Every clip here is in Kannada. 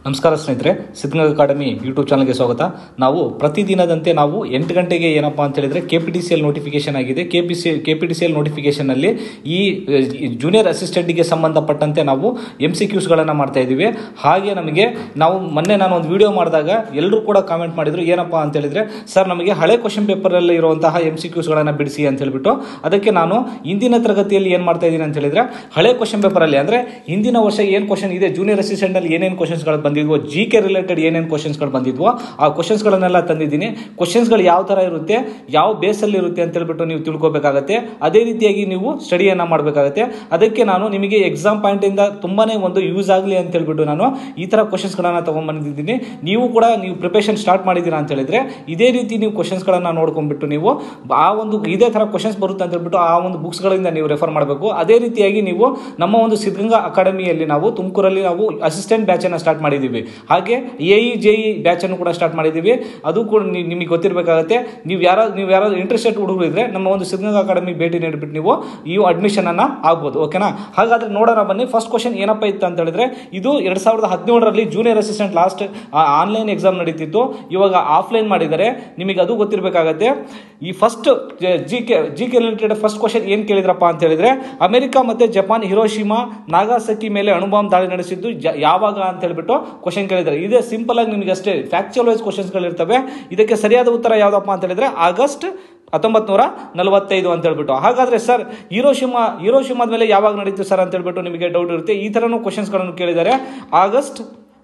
ನಮಸ್ಕಾರ ಸ್ನೇಹಿತರೆ ಸಿದ್ಧಗಂಗಾ ಅಕಾಡೆಮಿ ಯೂಟ್ಯೂಬ್ ಚಾನಲ್ಗೆ ಸ್ವಾಗತ ನಾವು ಪ್ರತಿದಿನದಂತೆ ನಾವು ಎಂಟು ಗಂಟೆಗೆ ಏನಪ್ಪ ಅಂತ ಹೇಳಿದ್ರೆ K P T C L notification ಆಗಿದೆ K P C K P T C L ನೋಟಿಫಿಕೇಶನಲ್ಲಿ ಈ ಜೂನಿಯರ್ ಅಸಿಸ್ಟೆಂಟ್ಗೆ ಸಂಬಂಧಪಟ್ಟಂತೆ ನಾವು ಎಮ್ ಸಿ ಕ್ಯೂಸ್ಗಳನ್ನು ಮಾಡ್ತಾ ಇದ್ದೀವಿ ಹಾಗೆ ನಮಗೆ ನಾವು ಮೊನ್ನೆ ನಾನು ಒಂದು ವಿಡಿಯೋ ಮಾಡಿದಾಗ ಎಲ್ಲರೂ ಕೂಡ ಕಾಮೆಂಟ್ ಮಾಡಿದ್ರು ಏನಪ್ಪ ಅಂತ ಹೇಳಿದ್ರೆ ಸರ್ ನಮಗೆ ಹಳೆ ಕ್ವಶನ್ ಪೇಪರಲ್ಲಿ ಇರುವಂತಹ ಎಮ್ ಸಿ ಕ್ಯೂಸ್ಗಳನ್ನು ಬಿಡಿಸಿ ಅಂತ ಹೇಳ್ಬಿಟ್ಟು ಅದಕ್ಕೆ ನಾನು ಇಂದಿನ ತರಗತಿಯಲ್ಲಿ ಏನು ಮಾಡ್ತಾ ಇದ್ದೀನಿ ಅಂತ ಹೇಳಿದ್ರೆ ಹಳೆ ಕ್ವಶನ್ ಪೇಪರಲ್ಲಿ ಅಂದರೆ ಹಿಂದಿನ ವರ್ಷ ಏನು ಕ್ವಶನ್ ಇದೆ ಜೂನಿಯರ್ ಅಸಿಸ್ಟೆಂಟಲ್ಲಿ ಏನೇನು ಕ್ವಶನ್ಸ್ಗಳು ಬಂದಿದ್ವೋ ಜಿ ಕೆ ರಿಲೇಟೆಡ್ ಏನೇನು ಕ್ವಶನ್ಸ್ಗಳು ಬಂದಿದ್ವೋ ಆ ಕ್ವಶನ್ಸ್ಗಳನ್ನೆಲ್ಲ ತಂದಿದ್ದೀನಿ ಕ್ವಶನ್ಸ್ಗಳು ಯಾವ ಥರ ಇರುತ್ತೆ ಯಾವ ಬೇಸಲ್ಲಿ ಇರುತ್ತೆ ಅಂತ ಹೇಳ್ಬಿಟ್ಟು ನೀವು ತಿಳ್ಕೊಬೇಕಾಗತ್ತೆ ಅದೇ ರೀತಿಯಾಗಿ ನೀವು ಸ್ಟಡಿಯನ್ನು ಮಾಡಬೇಕಾಗತ್ತೆ ಅದಕ್ಕೆ ನಾನು ನಿಮಗೆ ಎಕ್ಸಾಮ್ ಪಾಯಿಂಟಿಂದ ತುಂಬಾ ಒಂದು ಯೂಸ್ ಆಗಲಿ ಅಂತ ಹೇಳ್ಬಿಟ್ಟು ನಾನು ಈ ಥರ ಕ್ವಶನ್ಸ್ಗಳನ್ನು ತೊಗೊಂಡ್ಬಂದಿದ್ದೀನಿ ನೀವು ಕೂಡ ನೀವು ಪ್ರಿಪರೇಷನ್ ಸ್ಟಾರ್ಟ್ ಮಾಡಿದ್ದೀರಾ ಅಂತ ಹೇಳಿದ್ರೆ ಇದೇ ರೀತಿ ನೀವು ಕ್ವಶನ್ಸ್ಗಳನ್ನು ನೋಡ್ಕೊಂಡ್ಬಿಟ್ಟು ನೀವು ಆ ಒಂದು ಇದೇ ಥರ ಕ್ವಶನ್ಸ್ ಬರುತ್ತೆ ಅಂತ ಹೇಳ್ಬಿಟ್ಟು ಆ ಒಂದು ಬುಕ್ಸ್ಗಳಿಂದ ನೀವು ರೆಫರ್ ಮಾಡಬೇಕು ಅದೇ ರೀತಿಯಾಗಿ ನೀವು ನಮ್ಮ ಒಂದು ಸಿದ್ಧಗಂಗಾ ಅಕಾಡೆಮಿಯಲ್ಲಿ ನಾವು ತುಮಕೂರಲ್ಲಿ ನಾವು ಅಸಿಸ್ಟೆಂಟ್ ಬ್ಯಾಚನ್ನು ಸ್ಟಾರ್ಟ್ ಮಾಡಿದ್ದೀವಿ ಹಾಗೆ ಎ ಇ ಜೆ ಇ ಬ್ಯಾಚನ್ನು ಕೂಡ ಸ್ಟಾರ್ಟ್ ಮಾಡಿದ್ದೀವಿ ಅದು ಕೂಡ ನಿ- ನಿಮಗೆ ಗೊತ್ತಿರಬೇಕಾಗತ್ತೆ ನೀವು ಯಾರೋ ನೀವು ಯಾರಾದ್ರು ಇಂಟ್ರೆಸ್ಟೆಡ್ ಹುಡುಗರು ಇದ್ರೆ ನಮ್ಮ ಒಂದು ಸಿದ್ಧಗಂಗಾ ಅಕಾಡೆಮಿ ಭೇಟಿ ನೀಡಿಬಿಟ್ಟು ನೀವು ಈ ಅಡ್ಮಿಷನ್ ಅನ್ನ ಆಗ್ಬೋದು ಓಕೆನಾ ಹಾಗಾದ್ರೆ ನೋಡೋಣ ಬನ್ನಿ ಫಸ್ಟ್ ಕ್ವಶನ್ ಏನಪ್ಪ ಇತ್ತು ಅಂತ ಹೇಳಿದ್ರೆ ಇದು ಎರಡ್ ಸಾವಿರದ ಹದಿನೇಳರಲ್ಲಿ junior assistant last online exam ನಡೀತಿತ್ತು ಇವಾಗ ಆಫ್ಲೈನ್ ಮಾಡಿದ್ದಾರೆ ನಿಮಗೆ ಅದು ಗೊತ್ತಿರಬೇಕಾಗತ್ತೆ ಈ first G K G K related first question ಏನು ಕೇಳಿದ್ರಪ್ಪ ಅಂತ ಹೇಳಿದ್ರೆ ಅಮೆರಿಕ ಮತ್ತೆ ಜಪಾನ್ ಹಿರೋಶಿಮಾ ನಾಗಾಸಕಿ ಮೇಲೆ ಅಣುಬಾಂಬ್ ದಾಳಿ ನಡೆಸಿದ್ದು ಜ- ಯಾವಾಗ ಅಂತ ಹೇಳ್ಬಿಟ್ಟು ಕ್ವಶನ್ ಕೇಳಿದ್ದಾರೆ ಇದೇ ಸಿಂಪಲ್ ಆಗಿ ನಿಮಗೆ ಅಷ್ಟೇ ಫ್ಯಾಕ್ಚುಯಲ್ ವೈಸ್ ಕ್ವಶನ್ಸ್ಗಳು ಇರ್ತವೆ ಇದಕ್ಕೆ ಸರಿಯಾದ ಉತ್ತರ ಯಾವುದಪ್ಪ ಅಂತ ಹೇಳಿದ್ರೆ ಆಗಸ್ಟ್ ಹತ್ತೊಂಬತ್ತು ನೂರ ನಲವತ್ತೈದು ಅಂತ ಹೇಳ್ಬಿಟ್ಟು ಹಾಗಾದ್ರೆ ಸರ್ ಹಿರೋಶಿಮಾ ಹಿರೋಶಿಮಾದ ಮೇಲೆ ಯಾವಾಗ ನಡೀತು ಸರ್ ಅಂತ ಹೇಳ್ಬಿಟ್ಟು ನಿಮಗೆ ಡೌಟ್ ಇರುತ್ತೆ ಈ ಥರನೂ ಕ್ವಶನ್ಸ್ಗಳನ್ನು ಕೇಳಿದ್ದಾರೆ ಆಗಸ್ಟ್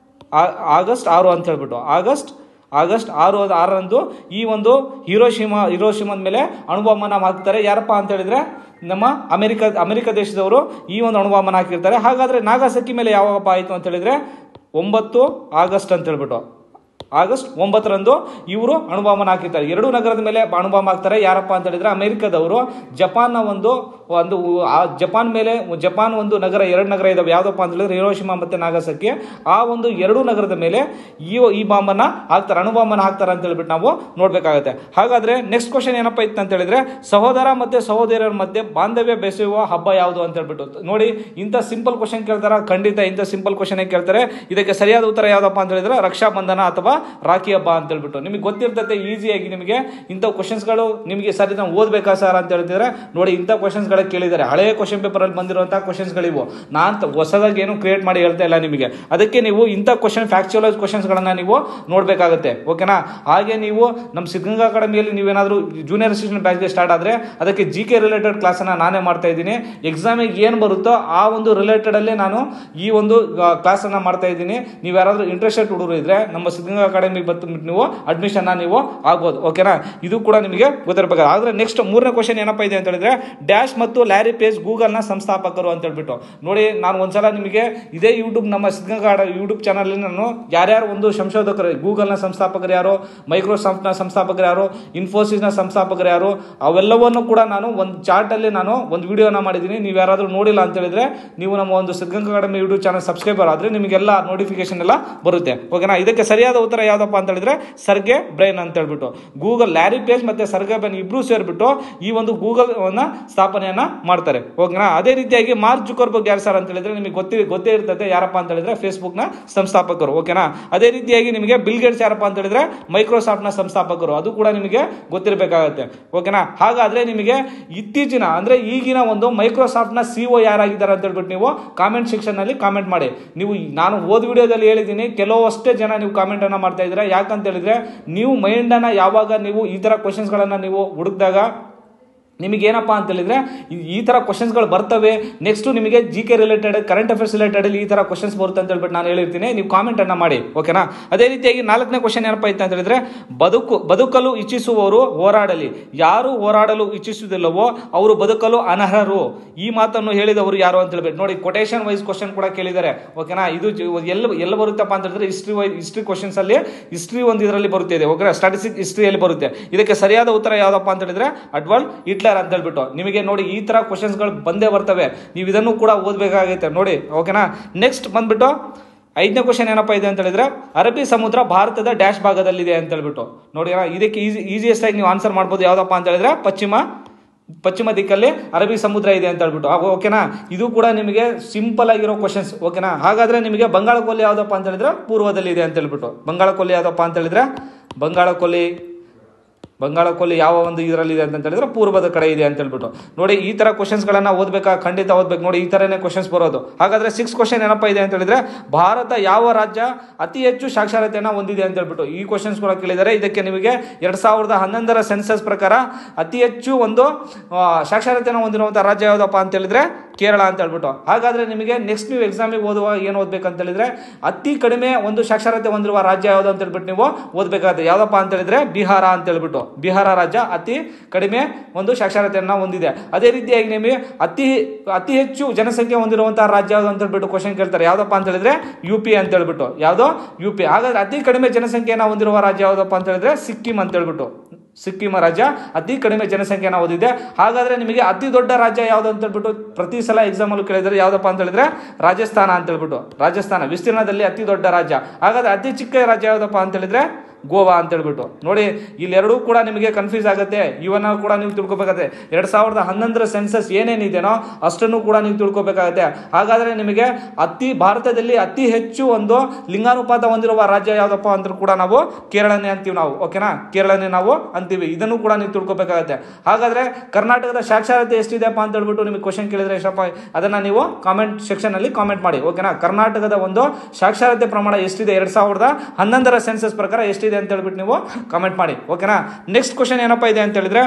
ಆ- ಆಗಸ್ಟ್ ಆರು ಅಂತ ಹೇಳ್ಬಿಟ್ಟು ಆಗಸ್ಟ್ ಆಗಸ್ಟ್ ಆರು ಆರರಂದು ಈ ಒಂದು ಹಿರೋಶಿಮಾ ಹಿರೋಶಿಮಾದ ಮೇಲೆ ಅಣುಬಾಂಬನ ಹಾಕ್ತಾರೆ ಯಾರಪ್ಪ ಅಂತ ಹೇಳಿದ್ರೆ ನಮ್ಮ ಅಮೆರಿಕ ಅಮೆರಿಕ ದೇಶದವರು ಈ ಒಂದು ಅಣುಬಾಂಬನ ಹಾಕಿರ್ತಾರೆ ಹಾಗಾದ್ರೆ ನಾಗಾಸಕಿ ಮೇಲೆ ಯಾವಾಗಪ್ಪ ಆಯಿತು ಅಂತ ಹೇಳಿದ್ರೆ ಒಂಬತ್ತು ಆಗಸ್ಟ್ ಅಂತ ಹೇಳ್ಬಿಟ್ಟು ಆಗಸ್ಟ್ ಒಂಬತ್ತರಂದು ಇವರು ಅಣುಬಾಂಬನ ಹಾಕಿರ್ತಾರೆ ಎರಡು ನಗರದ ಮೇಲೆ ಅಣುಬಾಂಬ್ ಹಾಕ್ತಾರೆ ಯಾರಪ್ಪ ಅಂತ ಹೇಳಿದ್ರೆ ಅಮೆರಿಕದವರು ಜಪಾನ್ನ ಒಂದು ಒಂದು ಆ ಜಪಾನ್ ಮೇಲೆ ಜಪಾನ್ ಒಂದು ನಗರ ಎರಡು ನಗರ ಇದಾವೆ ಯಾವ್ದಪ್ಪ ಅಂತ ಹೇಳಿದ್ರೆ ಹಿರೋಶಿಮಾ ಮತ್ತೆ ನಾಗಸಕ್ಕೆ ಆ ಒಂದು ಎರಡು ನಗರದ ಮೇಲೆ ಈ ಈ ಬಾಂಬನ್ನ ಹಾಕ್ತಾರೆ ಅಣುಬಾಂಬನ ಹಾಕ್ತಾರೆ ಅಂತ ಹೇಳ್ಬಿಟ್ಟು ನಾವು ನೋಡ್ಬೇಕಾಗತ್ತೆ ಹಾಗಾದ್ರೆ ನೆಕ್ಸ್ಟ್ ಕ್ವಶನ್ ಏನಪ್ಪ ಇತ್ತು ಅಂತ ಹೇಳಿದ್ರೆ ಸಹೋದರ ಮತ್ತೆ ಸಹೋದರಿಯರ ಮಧ್ಯೆ ಬಾಂಧವ್ಯ ಬೆಸೆಯುವ ಹಬ್ಬ ಯಾವುದು ಅಂತ ಹೇಳ್ಬಿಟ್ಟು ನೋಡಿ ಇಂಥ ಸಿಂಪಲ್ ಕ್ವಶನ್ ಕೇಳ್ತಾರ ಖಂಡಿತ ಇಂಥ ಸಿಂಪಲ್ ಕ್ವಶನ್ ಕೇಳ್ತಾರೆ ಇದಕ್ಕೆ ಸರಿಯಾದ ಉತ್ತರ ಯಾವ್ದಪ್ಪ ಅಂತ ಹೇಳಿದ್ರೆ ರಕ್ಷಾ ಬಂಧನ ಅಥವಾ ರಾಖಿ ಹಬ್ಬ ಅಂತ ಹೇಳ್ಬಿಟ್ಟು ನಿಮಗೆ ಗೊತ್ತಿರ್ತೈತೆ ಈಸಿಯಾಗಿ ನಿಮಗೆ ಇಂಥ ಕ್ವಶನ್ಸ್ಗಳು ನಿಮಗೆ ಸರಿ ನಾವು ಓದ್ಬೇಕಾ ಸರ್ ಅಂತ ಹೇಳ್ತಿದ್ರೆ ನೋಡಿ ಇಂಥ ಕ್ವಶನ್ಸ್ಗಳ ಕೇಳಿದ್ದಾರೆ ಹಳೆಯ ಕ್ವಶನ್ ಪೇಪರ್ ಅಲ್ಲಿ ಬಂದಿರುವಂತಹ ಕ್ವಶನ್ಸ್ಗಳಿವು ನಾನು ಹೊಸದಾಗಿ ಏನು ಕ್ರಿಯೇಟ್ ಮಾಡಿ ಹೇಳ್ತಾ ಇಲ್ಲ ನಿಮಗೆ ಅದಕ್ಕೆ ನೀವು ಇಂಥ ಕ್ವಶನ್ ಫ್ಯಾಕ್ಚುಯಲ್ ಕ್ವಶನ್ಸ್ಗಳನ್ನ ನೀವು ನೋಡಬೇಕಾಗುತ್ತೆ ಓಕೆನಾ ಹಾಗೆ ನೀವು ನಮ್ಮ ಸಿದ್ಧಗಂಗಾ ಅಕಾಡೆಮಿಯಲ್ಲಿ ನೀವೇನಾದರೂ ಜೂನಿಯರ್ ಅಸಿಸ್ಟೆಂಟ್ ಬ್ಯಾಚ್ಗೆ ಸ್ಟಾರ್ಟ್ ಆದರೆ ಅದಕ್ಕೆ ಜಿ ಕೆ ರಿಲೇಟೆಡ್ ಕ್ಲಾಸನ್ನು ನಾನೇ ಮಾಡ್ತಾ ಇದ್ದೀನಿ ಎಕ್ಸಾಮಿಗೆ ಏನು ಬರುತ್ತೋ ಆ ಒಂದು ರಿಲೇಟೆಡಲ್ಲೇ ನಾನು ಈ ಒಂದು ಕ್ಲಾಸನ್ನು ಮಾಡ್ತಾ ಇದ್ದೀನಿ ನೀವು ಯಾರಾದರೂ ಇಂಟ್ರೆಸ್ಟೆಡ್ ಹುಡುಗರು ಇದ್ರೆ ನಮ್ಮ ಸಿದ್ಧಗಂಗಾ ಅಕಾಡೆಮಿಗೆ ಬಂದ್ಬಿಟ್ಟು ನೀವು ಅಡ್ಮಿಷನ್ನ ನೀವು ಆಗ್ಬೋದು ಓಕೆನಾ ಇದು ಕೂಡ ನಿಮಗೆ ಗೊತ್ತಿರಬೇಕು ಆದರೆ ನೆಕ್ಸ್ಟ್ ಮೂರನೇ ಕ್ವಶನ್ ಏನಪ್ಪ ಇದೆ ಅಂತ ಹೇಳಿದ್ರೆ ಡ್ಯಾಶ್ ಮತ್ತು ಲ್ಯಾರಿ ಪೇಜ್ ಗೂಗಲ್ನ ಸಂಸ್ಥಾಪಕರು ಅಂತ ಹೇಳ್ಬಿಟ್ಟು ನೋಡಿ ನಾನು ಒಂದ್ಸಲ ನಿಮಗೆ ಇದೇ ಯೂಟ್ಯೂಬ್ ನಮ್ಮ ಸಿದ್ಧಗಂಗಾ ಯೂಟ್ಯೂಬ್ ಚಾನಲ್ ನಾನು ಯಾರ್ಯಾರು ಒಂದು ಸಂಶೋಧಕರು ಗೂಗಲ್ನ ಸಂಸ್ಥಾಪಕರು ಯಾರು ಮೈಕ್ರೋಸಾಫ್ಟ್ನ ಸಂಸ್ಥಾಪಕರು ಯಾರು ಇನ್ಫೋಸಿಸ್ನ ಸಂಸ್ಥಾಪಕರು ಯಾರು ಅವೆಲ್ಲವನ್ನು ಕೂಡ ನಾನು ಒಂದು ಚಾರ್ಟಲ್ಲಿ ನಾನು ಒಂದು ವಿಡಿಯೋನ ಮಾಡಿದ್ದೀನಿ ನೀವು ಯಾರಾದರೂ ನೋಡಿಲ್ಲ ಅಂತ ಹೇಳಿದ್ರೆ ನೀವು ನಮ್ಮ ಒಂದು Siddaganga academy YouTube channel subscriber ಆದರೆ ನಿಮಗೆಲ್ಲ ನೋಟಿಫಿಕೇಶನ್ ಎಲ್ಲ ಬರುತ್ತೆ ಓಕೆನಾ ಇದಕ್ಕೆ ಸರಿಯಾದ ಉತ್ತರ ಯಾವುದಪ್ಪ ಅಂತ ಹೇಳಿದ್ರೆ ಸರ್ಗೆ ಬ್ರೈನ್ ಅಂತ ಹೇಳ್ಬಿಟ್ಟು ಗೂಗಲ್ ಲ್ಯಾರಿ ಪೇಜ್ ಮತ್ತೆ ಸರ್ಗೆ ಬ್ರೈನ್ ಇಬ್ರು ಸೇರ್ಬಿಟ್ಟು ಈ ಒಂದು ಗೂಗಲ್ ಅನ್ನ ಸ್ಥಾಪನೆಯನ್ನ ಮಾಡ್ತಾರೆ ಓಕೆನಾ ಅದೇ ರೀತಿಯಾಗಿ ಮಾರ್ಕ್ ಜುಕರ್ಬರ್ಗ್ ಯಾರು ಸರ್ ಅಂತ ಹೇಳಿದ್ರೆ ನಿಮಗೆ ಗೊತ್ತಿ ಗೊತ್ತೇ ಇರ್ತದೆ ಯಾರಪ್ಪ ಅಂತ ಹೇಳಿದ್ರೆ ಫೇಸ್ಬುಕ್ ನ ಸಂಸ್ಥಾಪಕರು ಓಕೆನಾ ಅದೇ ರೀತಿಯಾಗಿ ನಿಮಗೆ ಬಿಲ್ ಗೇಟ್ಸ್ ಯಾರಪ್ಪ ಅಂತ ಹೇಳಿದ್ರೆ ಮೈಕ್ರೋಸಾಫ್ಟ್ ನ ಸಂಸ್ಥಾಪಕರು ಅದು ಕೂಡ ನಿಮಗೆ ಗೊತ್ತಿರಬೇಕಾಗುತ್ತೆ ಓಕೆನಾ ಹಾಗಾದ್ರೆ ನಿಮಗೆ ಇತ್ತೀಚಿನ ಅಂದ್ರೆ ಈಗಿನ ಒಂದು ಮೈಕ್ರೋಸಾಫ್ಟ್ ನ ಸಿಒ ಯಾರಾಗಿದ್ದಾರೆ ಅಂತ ಹೇಳ್ಬಿಟ್ಟು ನೀವು ಕಾಮೆಂಟ್ ಸೆಕ್ಷನ್ ನಲ್ಲಿ ಕಾಮೆಂಟ್ ಮಾಡಿ ನೀವು ನಾನು ಓದ್ ವಿಡಿಯೋದಲ್ಲಿ ಹೇಳಿದ್ದೀನಿ ಕೆಲವಷ್ಟೇ ಜನ ನೀವು ಕಾಮೆಂಟ್ ಅನ್ನ ಮಾಡ್ತಾ ಇದ್ದೀರಾ ಯಾಕಂತ ಹೇಳಿದ್ರೆ ನೀವು ಮೈಂಡ್ ಅನ್ನ ಯಾವಾಗ ನೀವು ಈ ತರ ಕ್ವಶನ್ಸ್ ಗಳನ್ನ ನೀವು ಹುಡುಕಿದಾಗ ನಿಮಗೆ ಏನಪ್ಪ ಅಂತ ಹೇಳಿದ್ರೆ ಈ- ಈ ಥರ ಕ್ವಶನ್ಸ್ಗಳು ಬರ್ತವೆ ನೆಕ್ಸ್ಟ್ ನಿಮಗೆ G K related current affairs related ಈ ಥರ ಕ್ವಶನ್ಸ್ ಬರುತ್ತೆ ಅಂತ ಹೇಳ್ಬಿಟ್ಟು ನಾನು ಹೇಳಿರ್ತೀನಿ ನೀವು ಕಾಮೆಂಟ್ ಅನ್ನ ಮಾಡಿ ಓಕೆನಾ ಅದೇ ರೀತಿಯಾಗಿ ನಾಲ್ಕನೇ ಕ್ವಶನ್ ಏನಪ್ಪ ಇತ್ತು ಅಂತ ಹೇಳಿದ್ರೆ ಬದುಕು ಬದುಕಲು ಇಚ್ಛಿಸುವವರು ಹೋರಾಡಲಿ ಯಾರು ಹೋರಾಡಲು ಇಚ್ಛಿಸುವುದಿಲ್ಲವೋ ಅವರು ಬದುಕಲು ಅನರ್ಹರು ಈ ಮಾತನ್ನು ಹೇಳಿದವರು ಯಾರು ಅಂತ ಹೇಳ್ಬಿಟ್ಟು ನೋಡಿ ಕೊಟೇಶನ್ ವೈಸ್ ಕ್ವಶನ್ ಕೂಡ ಕೇಳಿದ್ದಾರೆ ಓಕೆನಾ ಇದು ಜ- ಎಲ್ಲ ಎಲ್ಲ ಬರುತ್ತಪ್ಪ ಅಂತ ಹೇಳಿದ್ರೆ ಹಿಸ್ಟ್ರಿ ವೈ ಹಿಸ್ಟ್ರಿ ಕ್ವಶನ್ಸ್ ಅಲ್ಲಿ ಹಿಸ್ಟ್ರಿ ಒಂದು ಇದರಲ್ಲಿ ಬರುತ್ತಿದೆ ಓಕೆ ಸ್ಟಾಟಿಸ್ಟಿಕ್ ಹಿಸ್ಟ್ರಿಯಲ್ಲಿ ಬರುತ್ತೆ ಇದಕ್ಕೆ ಸರಿಯಾದ ಉತ್ತರ ಯಾವ್ದಪ್ಪ ಅಂತ ಹೇಳಿದ್ರೆ ಅಡ್ವಾಲ್ಡ್ ಹಿಟ್ಲರ್ ಅಂತ ಹೇಳ್ಬಿಟ್ಟು ನಿಮಗೆ ನೋಡಿ ಈ ತರ ಕ್ವಶನ್ಸ್ಗಳು ಬಂದೇ ಬರ್ತವೆ ನೀವು ಇದನ್ನು ಕೂಡ ಓದಬೇಕಾಗೈತೆ ನೋಡಿ ಓಕೆನಾ ನೆಕ್ಸ್ಟ್ ಬಂದ್ಬಿಟ್ಟು ಐದನೇ ಕ್ವಶನ್ ಏನಪ್ಪ ಇದೆ ಅಂತ ಹೇಳಿದ್ರೆ ಅರಬ್ಬಿ ಸಮುದ್ರ ಭಾರತದ ಡ್ಯಾಶ್ ಭಾಗದಲ್ಲಿದೆ ಅಂತ ಹೇಳ್ಬಿಟ್ಟು ನೋಡಿ ಇದಕ್ಕೆ ಈಸಿ ಈಸಿಯೆಸ್ಟ್ ಆಗಿ ನೀವು ಆನ್ಸರ್ ಮಾಡ್ಬೋದು ಯಾವ್ದಪ್ಪ ಅಂತ ಹೇಳಿದ್ರೆ ಪಶ್ಚಿಮ ಪಶ್ಚಿಮ ದಿಕ್ಕಲ್ಲಿ ಅರಬ್ಬಿ ಸಮುದ್ರ ಇದೆ ಅಂತ ಹೇಳ್ಬಿಟ್ಟು ಆಗ ಓಕೆನಾ ಇದು ಕೂಡ ನಿಮಗೆ ಸಿಂಪಲ್ ಆಗಿರೋ ಕ್ವಶನ್ಸ್ ಓಕೆನಾ ಹಾಗಾದ್ರೆ ನಿಮಗೆ ಬಂಗಾಳ ಕೊಲ್ಲಿ ಯಾವುದಪ್ಪ ಅಂತ ಹೇಳಿದ್ರೆ ಪೂರ್ವದಲ್ಲಿ ಇದೆ ಅಂತ ಹೇಳ್ಬಿಟ್ಟು ಬಂಗಾಳ ಕೊಲ್ಲಿ ಯಾವುದಪ್ಪ ಅಂತ ಹೇಳಿದ್ರೆ ಬಂಗಾಳ ಕೊಲ್ಲಿ ಬಂಗಾಳ ಕೊಲ್ಲಿ ಯಾವ ಒಂದು ಇದರಲ್ಲಿ ಇದೆ ಅಂತ ಹೇಳಿದ್ರೆ ಪೂರ್ವದ ಕಡೆ ಇದೆ ಅಂತ ಹೇಳ್ಬಿಟ್ಟು ನೋಡಿ ಈ ತರ ಕ್ವಶನ್ಸ್ಗಳನ್ನ ಓದ್ಬೇಕಾ ಖಂಡಿತ ಓದ್ಬೇಕು ನೋಡಿ ಈ ತರನೇ ಕ್ವಶನ್ಸ್ ಬರೋದು ಹಾಗಾದ್ರೆ ಸಿಕ್ಸ್ ಕ್ವಶನ್ ಏನಪ್ಪ ಇದೆ ಅಂತ ಹೇಳಿದ್ರೆ ಭಾರತ ಯಾವ ರಾಜ್ಯ ಅತಿ ಹೆಚ್ಚು ಸಾಕ್ಷರತೆಯನ್ನು ಹೊಂದಿದೆ ಅಂತ ಹೇಳ್ಬಿಟ್ಟು ಈ ಕ್ವಶನ್ಸ್ ಕೂಡ ಕೇಳಿದ್ದಾರೆ ಇದಕ್ಕೆ ನಿಮಗೆ ಎರಡ್ ಸಾವಿರದ ಹನ್ನೊಂದರ ಸೆನ್ಸಸ್ ಪ್ರಕಾರ ಅತಿ ಹೆಚ್ಚು ಒಂದು ಆ, ಸಾಕ್ಷರತೆಯನ್ನು ಹೊಂದಿರುವಂತಹ ರಾಜ್ಯ ಯಾವುದಪ್ಪ ಅಂತ ಹೇಳಿದ್ರೆ ಕೇರಳ ಅಂತ ಹೇಳ್ಬಿಟ್ಟು ಹಾಗಾದ್ರೆ ನಿಮಗೆ ನೆಕ್ಸ್ಟ್ ನೀವು ಎಕ್ಸಾಮಿಗೆ ಓದುವಾಗ ಏನು ಓದ್ಬೇಕಂತ ಹೇಳಿದ್ರೆ ಅತಿ ಕಡಿಮೆ ಒಂದು ಸಾಕ್ಷರತೆ ಹೊಂದಿರುವ ರಾಜ್ಯ ಯಾವುದು ಅಂತ ಹೇಳ್ಬಿಟ್ಟು ನೀವು ಓದಬೇಕಾಗುತ್ತೆ ಯಾವ್ದಪ್ಪ ಅಂತ ಹೇಳಿದ್ರೆ ಬಿಹಾರ ಅಂತ ಹೇಳ್ಬಿಟ್ಟು ಬಿಹಾರ ರಾಜ್ಯ ಅತಿ ಕಡಿಮೆ ಒಂದು ಸಾಕ್ಷರತೆಯನ್ನು ಹೊಂದಿದೆ ಅದೇ ರೀತಿಯಾಗಿ ನಿಮಗೆ ಅತಿ ಅತಿ ಹೆಚ್ಚು ಜನಸಂಖ್ಯೆ ಹೊಂದಿರುವಂತಹ ರಾಜ್ಯ ಯಾವುದು ಅಂತ ಹೇಳ್ಬಿಟ್ಟು ಕ್ವಶನ್ ಕೇಳ್ತಾರೆ ಯಾವ್ದಪ್ಪ ಅಂತ ಹೇಳಿದ್ರೆ ಯು ಪಿ ಅಂತ ಹೇಳ್ಬಿಟ್ಟು ಯಾವ್ದು ಯು ಪಿ ಹಾಗಾದ್ರೆ ಅತಿ ಕಡಿಮೆ ಜನಸಂಖ್ಯೆಯನ್ನು ಹೊಂದಿರುವ ರಾಜ್ಯ ಯಾವ್ದಪ್ಪ ಅಂತ ಹೇಳಿದ್ರೆ ಸಿಕ್ಕಿಂ ಅಂತ ಹೇಳ್ಬಿಟ್ಟು ಸಿಕ್ಕಿಂ ರಾಜ್ಯ ಅತಿ ಕಡಿಮೆ ಜನಸಂಖ್ಯೆಯನ್ನು ಹೊಂದಿದೆ ಹಾಗಾದ್ರೆ ನಿಮಗೆ ಅತಿ ದೊಡ್ಡ ರಾಜ್ಯ ಯಾವುದು ಅಂತ ಹೇಳ್ಬಿಟ್ಟು ಪ್ರತಿ ಸಲ ಎಕ್ಸಾಮ್ ಅಲ್ಲಿ ಕೇಳಿದ್ರೆ ಯಾವ್ದಪ್ಪ ಅಂತ ಹೇಳಿದ್ರೆ ರಾಜಸ್ಥಾನ ಅಂತ ಹೇಳ್ಬಿಟ್ಟು ರಾಜಸ್ಥಾನ ವಿಸ್ತೀರ್ಣದಲ್ಲಿ ಅತಿ ದೊಡ್ಡ ರಾಜ್ಯ ಹಾಗಾದ್ರೆ ಅತಿ ಚಿಕ್ಕ ರಾಜ್ಯ ಯಾವ್ದಪ್ಪ ಅಂತ ಹೇಳಿದ್ರೆ ಗೋವಾ ಅಂತ ಹೇಳ್ಬಿಟ್ಟು ನೋಡಿ ಇಲ್ಲೆರಡೂ ಕೂಡ ನಿಮಗೆ ಕನ್ಫ್ಯೂಸ್ ಆಗುತ್ತೆ ಇವನ್ನ ಕೂಡ ನೀವು ತಿಳ್ಕೊಬೇಕಾಗುತ್ತೆ ಎರಡ್ ಸಾವಿರದ ಹನ್ನೊಂದರ ಸೆನ್ಸಸ್ ಏನೇನಿದೆನೋ ಅಷ್ಟನ್ನು ಕೂಡ ನೀವು ತಿಳ್ಕೊಬೇಕಾಗುತ್ತೆ ಹಾಗಾದ್ರೆ ನಿಮಗೆ ಅತಿ ಭಾರತದಲ್ಲಿ ಅತಿ ಹೆಚ್ಚು ಒಂದು ಲಿಂಗಾನುಪಾತ ಹೊಂದಿರುವ ರಾಜ್ಯ ಯಾವ್ದಪ್ಪ ಅಂದ್ರೂ ಕೂಡ ನಾವು ಕೇರಳನೇ ಅಂತೀವಿ ನಾವು ಓಕೆನಾ ಕೇರಳನೇ ನಾವು ಅಂತೀವಿ ಇದನ್ನು ಕೂಡ ನೀವು ತಿಳ್ಕೊಬೇಕಾಗುತ್ತೆ ಹಾಗಾದ್ರೆ ಕರ್ನಾಟಕದ ಸಾಕ್ಷರತೆ ಎಷ್ಟಿದೆಪ್ಪ ಅಂತ ಹೇಳ್ಬಿಟ್ಟು ನಿಮಗೆ ಕ್ವಶನ್ ಕೇಳಿದ್ರೆ ಎಷ್ಟಪ್ಪ ಅದನ್ನ ನೀವು ಕಾಮೆಂಟ್ ಸೆಕ್ಷನ್ ಅಲ್ಲಿ ಕಾಮೆಂಟ್ ಮಾಡಿ ಓಕೆನಾ ಕರ್ನಾಟಕದ ಒಂದು ಸಾಕ್ಷರತೆ ಪ್ರಮಾಣ ಎಷ್ಟಿದೆ ಎರಡ್ ಸಾವಿರದ ಹನ್ನೊಂದರ ಸೆನ್ಸಸ್ ಪ್ರಕಾರ ಎಷ್ಟಿದೆ ಅಂತ ಹೇಳ್ಬಿಟ್ಟು ನೀವು ಕಾಮೆಂಟ್ ಮಾಡಿ ಓಕೆನಾ ನೆಕ್ಸ್ಟ್ ಕ್ವಶನ್ ಏನಪ್ಪ ಇದೆ ಅಂತ ಹೇಳಿದ್ರೆ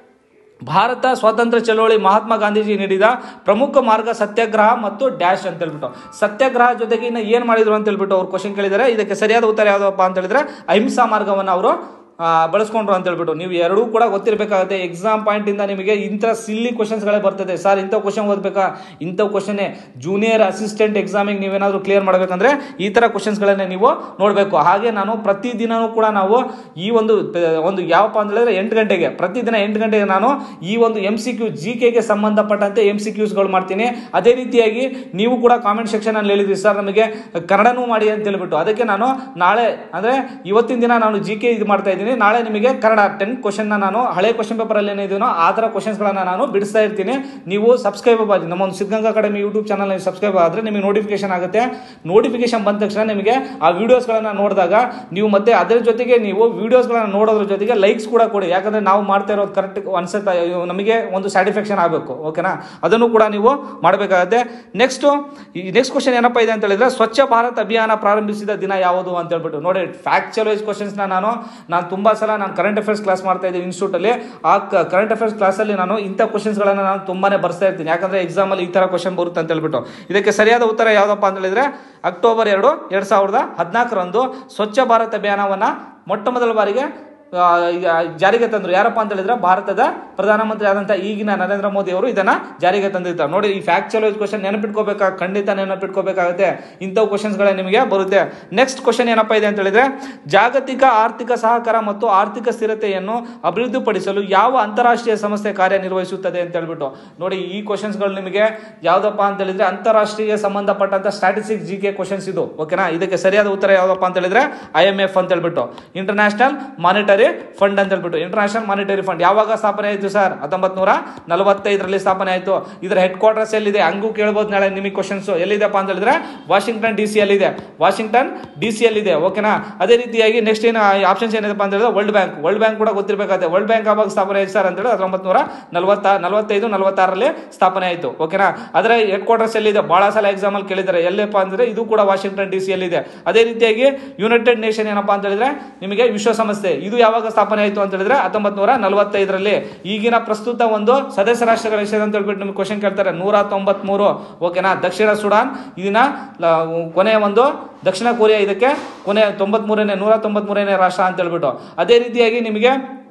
ಭಾರತ ಸ್ವಾತಂತ್ರ್ಯ ಚಳವಳಿ ಮಹಾತ್ಮ ಗಾಂಧೀಜಿ ನೀಡಿದ ಪ್ರಮುಖ ಮಾರ್ಗ ಸತ್ಯಾಗ್ರಹ ಮತ್ತು ಡ್ಯಾಶ್ ಅಂತ ಹೇಳ್ಬಿಟ್ಟು ಸತ್ಯಾಗ್ರಹ ಜೊತೆಗೆ ಇನ್ನು ಏನು ಮಾಡಿದ್ರು ಅಂತ ಹೇಳ್ಬಿಟ್ಟು ಅವ್ರು ಕ್ವಶನ್ ಕೇಳಿದ್ದಾರೆ ಇದಕ್ಕೆ ಸರಿಯಾದ ಉತ್ತರ ಯಾವುದಪ್ಪ ಅಂತ ಹೇಳಿದ್ರೆ ಅಹಿಂಸಾ ಮಾರ್ಗವನ್ನು ಅವರು ಆ, ಬಳಸ್ಕೊಂಡ್ರು ಅಂತ ಹೇಳ್ಬಿಟ್ಟು ನೀವು ಎರಡೂ ಕೂಡ ಗೊತ್ತಿರಬೇಕಾಗುತ್ತೆ ಎಕ್ಸಾಮ್ ಪಾಯಿಂಟ್ ಇಂದ ನಿಮಗೆ ಇಂಥ ಸಿಲ್ಲಿ ಕ್ವಶನ್ಸ್ಗಳೇ ಬರ್ತದೆ ಸರ್ ಇಂಥ ಕ್ವಶನ್ ಓದಬೇಕಾ ಇಂಥ ಕ್ವಶನ್ನೇ ಜೂನಿಯರ್ ಅಸಿಸ್ಟೆಂಟ್ ಎಕ್ಸಾಮಿಗೆ ನೀವೇನಾದರೂ ಕ್ಲಿಯರ್ ಮಾಡಬೇಕಂದ್ರೆ ಈ ಥರ ಕ್ವಶನ್ಸ್ಗಳನ್ನೇ ನೀವು ನೋಡಬೇಕು ಹಾಗೆ ನಾನು ಪ್ರತಿದಿನವೂ ಕೂಡ ನಾವು ಈ ಒಂದು ಪ- ಒಂದು ಯಾವಪ್ಪ ಅಂತ ಹೇಳಿದ್ರೆ ಎಂಟು ಗಂಟೆಗೆ ಪ್ರತಿದಿನ ಎಂಟು ಗಂಟೆಗೆ ನಾನು ಈ ಒಂದು ಎಂ ಸಿ ಕ್ಯೂ ಜಿ ಕೆಗೆ ಸಂಬಂಧಪಟ್ಟಂತೆ ಎಂ ಸಿ ಕ್ಯೂಸ್ಗಳು ಮಾಡ್ತೀನಿ ಅದೇ ರೀತಿಯಾಗಿ ನೀವು ಕೂಡ ಕಾಮೆಂಟ್ ಸೆಕ್ಷನ್ ಅಲ್ಲಿ ಹೇಳಿದ್ರಿ ಸರ್ ನಮಗೆ ಕನ್ನಡನೂ ಮಾಡಿ ಅಂತ ಹೇಳ್ಬಿಟ್ಟು ಅದಕ್ಕೆ ನಾನು ನಾಳೆ ಅಂದ್ರೆ ಇವತ್ತಿನ ದಿನ ನಾನು ಜಿ ಕೆ ಇದು ಮಾಡ್ತಾ ಇದ್ದೀನಿ ನಾಳೆ ನಿಮಗೆ ಕನ್ನಡ ಟೆನ್ ಕ್ವಶನ್ ನಾನು ಹಳೆ ಕ್ವಶನ್ ಪೇಪರ್ ಅಲ್ಲಿ ಏನಿದೆಯೋ ಆ ಥರ ಕ್ವಶನ್ಸ್ಗಳನ್ನ ನಾನು ಬಿಡಿಸ್ತಾ ಇರ್ತೀನಿ ನೀವು ಸಬ್ಸ್ಕ್ರೈಬ್ ಆಗಿ ನಮ್ಮ ಒಂದು Siddaganga academy YouTube channel subscribe ಆದ್ರೆ ನಿಮಗೆ ನೋಟಿಫಿಕೇಶನ್ ಆಗುತ್ತೆ ನೋಟಿಫಿಕೇಶನ್ ಬಂದ ತಕ್ಷಣ ನಿಮಗೆ ಆ ವಿಡಿಯೋಸ್ಗಳನ್ನ ನೋಡಿದಾಗ ನೀವು ಮತ್ತೆ ಅದರ ಜೊತೆಗೆ ನೀವು ವಿಡಿಯೋಸ್ಗಳನ್ನ ನೋಡೋದ್ರ ಜೊತೆಗೆ ಲೈಕ್ಸ್ ಕೂಡ ಕೊಡಿ ಯಾಕಂದ್ರೆ ನಾವು ಮಾಡ್ತಾ ಇರೋದು ಕರೆಕ್ಟ್ ಅನ್ಸುತ್ತೆ ನಮಗೆ ಒಂದು ಸ್ಯಾಟಿಸ್ಫ್ಯಾಕ್ಷನ್ ಆಗಬೇಕು ಓಕೆನಾ ಅದನ್ನು ಕೂಡ ನೀವು ಮಾಡಬೇಕಾಗುತ್ತೆ ನೆಕ್ಸ್ಟ್ ಈ ನೆಕ್ಸ್ಟ್ ಕ್ವಶನ್ ಏನಪ್ಪ ಇದೆ ಅಂತ ಹೇಳಿದ್ರೆ ಸ್ವಚ್ಛ ಭಾರತ್ ಅಭಿಯಾನ ಪ್ರಾರಂಭಿಸಿದ ದಿನ ಯಾವುದು ಅಂತ ಹೇಳ್ಬಿಟ್ಟು ನೋಡಿ ಫ್ಯಾಕ್ಚುಯಲ್ ವೈಸ್ ಕ್ವಶನ್ಸ್ನ ನಾನು ನಾನು ತುಂಬಾ ಸಲ ನಾನು ಕರೆಂಟ್ ಅಫೇರ್ಸ್ ಕ್ಲಾಸ್ ಮಾಡ್ತಾ ಇದ್ದೀನಿ ಇನ್ಸ್ಟಿಟ್ಯೂಟ್ ಅಲ್ಲಿ ಆ ಕರೆಂಟ್ ಅಫೇರ್ಸ್ ಕ್ಲಾಸಲ್ಲಿ ನಾನು ಇಂಥ ಕ್ವಶನ್ಸ್ಗಳನ್ನ ನಾನು ತುಂಬಾನೇ ಬರ್ಸ್ತಾ ಇರ್ತೀನಿ ಯಾಕಂದ್ರೆ ಎಕ್ಸಾಮ್ ಅಲ್ಲಿ ಈ ತರ ಕ್ವಶನ್ ಬರುತ್ತೆ ಅಂತ ಹೇಳ್ಬಿಟ್ಟು ಇದಕ್ಕೆ ಸರಿಯಾದ ಉತ್ತರ ಯಾವ್ದಪ್ಪ ಅಂತ ಹೇಳಿದ್ರೆ ಅಕ್ಟೋಬರ್ ಎರಡು ಎರಡ್ ಸಾವಿರದ ಹದಿನಾಲ್ಕರಂದು ಸ್ವಚ್ಛ ಭಾರತ್ ಅಭಿಯಾನವನ್ನ ಮೊಟ್ಟ ಮೊದಲ ಬಾರಿಗೆ ಆ, ಈಗ ಜಾರಿಗೆ ತಂದ್ರು ಯಾರಪ್ಪ ಅಂತ ಹೇಳಿದ್ರೆ ಭಾರತದ ಪ್ರಧಾನಮಂತ್ರಿ ಆದಂತ ಈಗಿನ ನರೇಂದ್ರ ಮೋದಿ ಅವರು ಇದನ್ನ ಜಾರಿಗೆ ತಂದಿರ್ತಾರೆ ನೋಡಿ ಈ ಫ್ಯಾಕ್ಚುಯಲ್ ಕ್ವಶನ್ ನೆನಪಿಟ್ಕೋಬೇಕಾ ಖಂಡಿತ ನೆನಪಿಟ್ಕೋಬೇಕಾಗುತ್ತೆ ಇಂಥವು ಕ್ವಶನ್ಸ್ಗಳೇ ನಿಮಗೆ ಬರುತ್ತೆ ನೆಕ್ಸ್ಟ್ ಕ್ವಶನ್ ಏನಪ್ಪ ಇದೆ ಅಂತ ಹೇಳಿದ್ರೆ ಜಾಗತಿಕ ಆರ್ಥಿಕ ಸಹಕಾರ ಮತ್ತು ಆರ್ಥಿಕ ಸ್ಥಿರತೆಯನ್ನು ಅಭಿವೃದ್ಧಿಪಡಿಸಲು ಯಾವ ಅಂತಾರಾಷ್ಟ್ರೀಯ ಸಂಸ್ಥೆ ಕಾರ್ಯನಿರ್ವಹಿಸುತ್ತದೆ ಅಂತ ಹೇಳ್ಬಿಟ್ಟು ನೋಡಿ ಈ ಕ್ವಶನ್ಸ್ಗಳು ನಿಮಗೆ ಯಾವ್ದಪ್ಪ ಅಂತ ಹೇಳಿದ್ರೆ ಅಂತಾರಾಷ್ಟ್ರೀಯ ಸಂಬಂಧಪಟ್ಟಂತ ಸ್ಟ್ಯಾಟಿಸ್ಟಿಕ್ಸ್ ಜಿ ಕೆ ಕ್ವಶನ್ಸ್ ಇದು ಓಕೆನಾ ಇದಕ್ಕೆ ಸರಿಯಾದ ಉತ್ತರ ಯಾವ್ದಪ್ಪ ಅಂತ ಹೇಳಿದ್ರೆ ಐ ಎಂ ಎಫ್ ಅಂತ ಹೇಳ್ಬಿಟ್ಟು ಇಂಟರ್ನ್ಯಾಷನಲ್ ಮಾನಿಟರಿ ಫಂಡ್ ಅಂತ ಹೇಳ್ಬಿಟ್ಟು ಇಂಟರ್ನ್ಯಾಷನಲ್ ಮಾನಿಟರಿ ಫಂಡ್ ಯಾವಾಗ ಸ್ಥಾಪನೆ ಆಯಿತು ಸರ್ ಹತ್ತೊಂಬತ್ ನೂರ ನಲವತ್ತೈದರಲ್ಲಿ ಸ್ಥಾಪನೆ ಆಯಿತು ಇದರ ಹೆಡ್ ಕ್ವಾರ್ಟರ್ಸ್ ಎಲ್ಲಿದೆ ಹಂಗೂ ಕೇಳ್ಬೋದು ನಾಳೆ ನಿಮಗೆ ಕ್ವಶನ್ಸ್ ಎಲ್ಲಿದೆಪ್ಪ ಅಂತ ಹೇಳಿದ್ರೆ ವಾಷಿಂಗ್ಟನ್ ಡಿ ಸಿ ಅಲ್ಲಿದೆ ವಾಷಿಂಗ್ಟನ್ ಡಿ ಸಿ ಅಲ್ಲಿದೆ ಓಕೆನಾ ಅದೇ ರೀತಿಯಾಗಿ ನೆಕ್ಸ್ಟ್ ಏನು ಆಪ್ಷನ್ಸ್ ಏನಿದೆಪ್ಪ ಅಂತ ಹೇಳಿದ್ರೆ ವರ್ಲ್ಡ್ ಬ್ಯಾಂಕ್ ವರ್ಲ್ಡ್ ಬ್ಯಾಂಕ್ ಕೂಡ ಗೊತ್ತಿರಬೇಕಾಗುತ್ತೆ ವರ್ಲ್ಡ್ ಬ್ಯಾಂಕ್ ಯಾವಾಗ ಸ್ಥಾಪನೆ ಆಯ್ತು ಸರ್ ಅಂತ ಹೇಳಿ ಹತ್ತೊಂಬತ್ ನೂರ ನಲವತ್ತ ನಲವತ್ತೈದು ನಲವತ್ತಾರರಲ್ಲಿ ಸ್ಥಾಪನೆ ಆಯಿತು ಓಕೆನಾ ಅದರ ಹೆಡ್ ಕ್ವಾರ್ಟರ್ಸ್ ಎಲ್ಲಿದೆ ಬಹಳ ಸಲ ಎಕ್ಸಾಮ್ ಅಲ್ಲಿ ಕೇಳಿದ್ದಾರೆ ಎಲ್ಲಪ್ಪ ಅಂದ್ರೆ ಇದು ಕೂಡ ವಾಷಿಂಗ್ಟನ್ ಡಿ ಸಿ ಅಲ್ಲಿದೆ ಅದೇ ರೀತಿಯಾಗಿ ಯುನೈಟೆಡ್ ನೇಷನ್ ಏನಪ್ಪಾ ಅಂತ ಹೇಳಿದ್ರೆ ನಿಮಗೆ ವಿಶ್ವಸಂಸ್ಥೆ ಇದು ಯಾವಾಗ ಸ್ಥಾಪನೆ ಆಯಿತು ಅಂತ ಹೇಳಿದ್ರೆ ಹತ್ತೊಂಬತ್ ನೂರ ನಲವತ್ತೈದರಲ್ಲಿ ಈಗಿನ ಪ್ರಸ್ತುತ ಒಂದು ಸದಸ್ಯ ರಾಷ್ಟ್ರಗಳ ಹೆಸರು ಅಂತ ಹೇಳ್ಬಿಟ್ಟು ನಿಮಗೆ ಕ್ವಶನ್ ಕೇಳ್ತಾರೆ ನೂರ ತೊಂಬತ್ಮೂರು ಓಕೆನಾ ದಕ್ಷಿಣ ಸುಡಾನ್ ಇದನ್ನ ಲ- ಕೊನೆಯ ಒಂದು ದಕ್ಷಿಣ ಕೊರಿಯಾ ಇದಕ್ಕೆ ಕೊನೆ ತೊಂಬತ್ಮೂರನೇ ನೂರ ತೊಂಬತ್ಮೂರನೇ ರಾಷ್ಟ್ರ ಅಂತ ಹೇಳ್ಬಿಟ್ಟು ಅದೇ ರೀತಿಯಾಗಿ ನಿಮಗೆ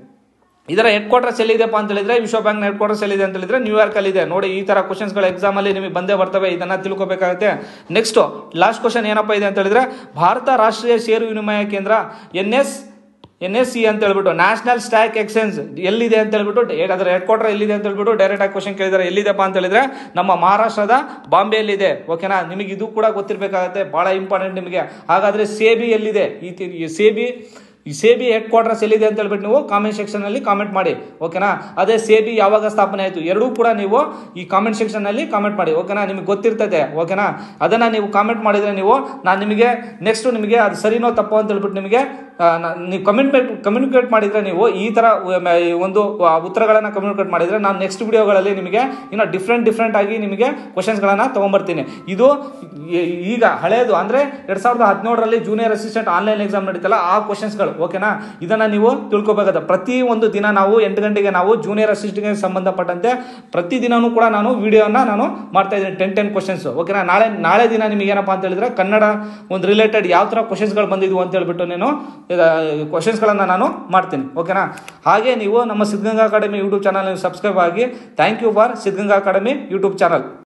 ಇದರ ಹೆಡ್ ಕ್ವಾರ್ಟರ್ಸ್ ಎಲ್ಲಿದೆಪ್ಪ ಅಂತ ಹೇಳಿದ್ರೆ ವಿಶ್ವ ಬ್ಯಾಂಕ್ ಹೆಡ್ ಕ್ವಾರ್ಟರ್ಸ್ ಎಲ್ಲಿದೆ ಅಂತ ಹೇಳಿದ್ರೆ ನ್ಯೂಯಾರ್ಕ್ ಅಲ್ಲಿ ಇದೆ ನೋಡಿ ಈ ತರ ಕ್ವಶನ್ಸ್ಗಳು ಎಕ್ಸಾಮ್ ಅಲ್ಲಿ ನಿಮಗೆ ಬಂದೇ ಬರ್ತವೆ ಇದನ್ನ ತಿಳ್ಕೊಬೇಕಾಗುತ್ತೆ ನೆಕ್ಸ್ಟ್ ಲಾಸ್ಟ್ ಕ್ವಶನ್ ಏನಪ್ಪ ಇದೆ ಅಂತ ಹೇಳಿದ್ರೆ ಭಾರತ ರಾಷ್ಟ್ರೀಯ ಷೇರು ವಿನಿಮಯ ಕೇಂದ್ರ N S N S C ಅಂತ ಹೇಳ್ಬಿಟ್ಟು ನ್ಯಾಷನಲ್ ಸ್ಟಾಕ್ ಎಕ್ಸ್ಚೇಂಜ್ ಎಲ್ಲಿದೆ ಅಂತ ಹೇಳ್ಬಿಟ್ಟು ಡೆ- ಅದರ ಹೆಡ್ ಕ್ವಾರ್ಟರ್ ಎಲ್ಲಿದೆ ಅಂತ ಹೇಳ್ಬಿಟ್ಟು ಡೈರೆಕ್ಟ್ ಆಗಿ ಕ್ವಶನ್ ಕೇಳಿದ್ದಾರೆ ಎಲ್ಲಿದೆಪ್ಪ ಅಂತ ಹೇಳಿದ್ರೆ ನಮ್ಮ ಮಹಾರಾಷ್ಟ್ರದ ಬಾಂಬೆಯಲ್ಲಿದೆ ಓಕೆನಾ ನಿಮಗೆ ಇದು ಕೂಡ ಗೊತ್ತಿರಬೇಕಾಗುತ್ತೆ ಬಹಳ ಇಂಪಾರ್ಟೆಂಟ್ ನಿಮಗೆ ಹಾಗಾದ್ರೆ ಸೇಬಿ ಎಲ್ಲಿದೆ ಈ ತಿ- ಈ ಸೇಬಿ ಈ ಸೇಬಿ ಹೆಡ್ ಕ್ವಾರ್ಟರ್ಸ್ ಎಲ್ಲಿದೆ ಅಂತ ಹೇಳ್ಬಿಟ್ಟು ನೀವು ಕಾಮೆಂಟ್ ಸೆಕ್ಷನಲ್ಲಿ ಕಾಮೆಂಟ್ ಮಾಡಿ ಓಕೆನಾ ಅದೇ ಸೇಬಿ ಯಾವಾಗ ಸ್ಥಾಪನೆ ಆಯಿತು ಎರಡೂ ಕೂಡ ನೀವು ಈ ಕಾಮೆಂಟ್ ಸೆಕ್ಷನಲ್ಲಿ ಕಾಮೆಂಟ್ ಮಾಡಿ ಓಕೆನಾ ನಿಮಗೆ ಗೊತ್ತಿರ್ತದೆ ಓಕೆನಾ ಅದನ್ನು ನೀವು ಕಾಮೆಂಟ್ ಮಾಡಿದರೆ ನೀವು ನಾನು ನಿಮಗೆ ನೆಕ್ಸ್ಟ್ ನಿಮಗೆ ಅದು ಸರಿನೋ ತಪ್ಪೋ ಅಂತ ಹೇಳ್ಬಿಟ್ಟು ನಿಮಗೆ ಆ, ನ- ನೀವು ಕಮ್ಯುನಿಕೇಟ್ ಕಮ್ಯುನಿಕೇಟ್ ಮಾಡಿದರೆ ನೀವು ಈ ಥರ ಈ ಒಂದು ಉತ್ತರಗಳನ್ನು ಕಮ್ಯುನಿಕೇಟ್ ಮಾಡಿದರೆ ನಾನು ನೆಕ್ಸ್ಟ್ ವಿಡಿಯೋಗಳಲ್ಲಿ ನಿಮಗೆ ಇನ್ನು ಡಿಫ್ರೆಂಟ್ ಡಿಫ್ರೆಂಟ್ ಆಗಿ ನಿಮಗೆ ಕ್ವಶನ್ಸ್ಗಳನ್ನು ತೊಗೊಂಬರ್ತೀನಿ ಇದು ಈ- ಈಗ ಹಳೇದು ಅಂದರೆ ಎರಡು ಸಾವಿರದ ಹದಿನೇಳರಲ್ಲಿ ಜೂನಿಯರ್ ಅಸಿಸ್ಟೆಂಟ್ ಆನ್ಲೈನ್ ಎಕ್ಸಾಮ್ ನಡೀತಲ್ಲ ಆ ಕ್ವಶನ್ಸ್ಗಳು ಓಕೆನಾ ಇದನ್ನು ನೀವು ತಿಳ್ಕೊಬೇಕಾದ ಪ್ರತಿ ಒಂದು ದಿನ ನಾವು ಎಂಟು ಗಂಟೆಗೆ ನಾವು ಜೂನಿಯರ್ ಅಸಿಸ್ಟೆಂಟ್ಗೆ ಸಂಬಂಧಪಟ್ಟಂತೆ ಪ್ರತಿ ದಿನನೂ ಕೂಡ ನಾನು ವಿಡಿಯೋನ ನಾನು ಮಾಡ್ತಾ ಇದ್ದೀನಿ ಟೆನ್ ಟೆನ್ ಕ್ವಶನ್ಸ್ ಓಕೆನಾ ನಾಳೆ ನಾಳೆ ದಿನ ನಿಮಗೆ ಏನಪ್ಪ ಅಂತ ಹೇಳಿದ್ರೆ ಕನ್ನಡ ಒಂದು ರಿಲೇಟೆಡ್ ಯಾವ ಥರ ಕ್ವಶನ್ಸ್ಗಳು ಬಂದಿದ್ವು ಅಂತ ಹೇಳ್ಬಿಟ್ಟು నేను ಕ್ವಶನ್ಸ್ಗಳನ್ನು ನಾನು ಮಾಡ್ತೀನಿ ಓಕೆನಾ ಹಾಗೆ ನೀವು ನಮ್ಮ Siddaganga academy YouTube channel subscribe ಆಗಿ thank you for Siddaganga academy YouTube channel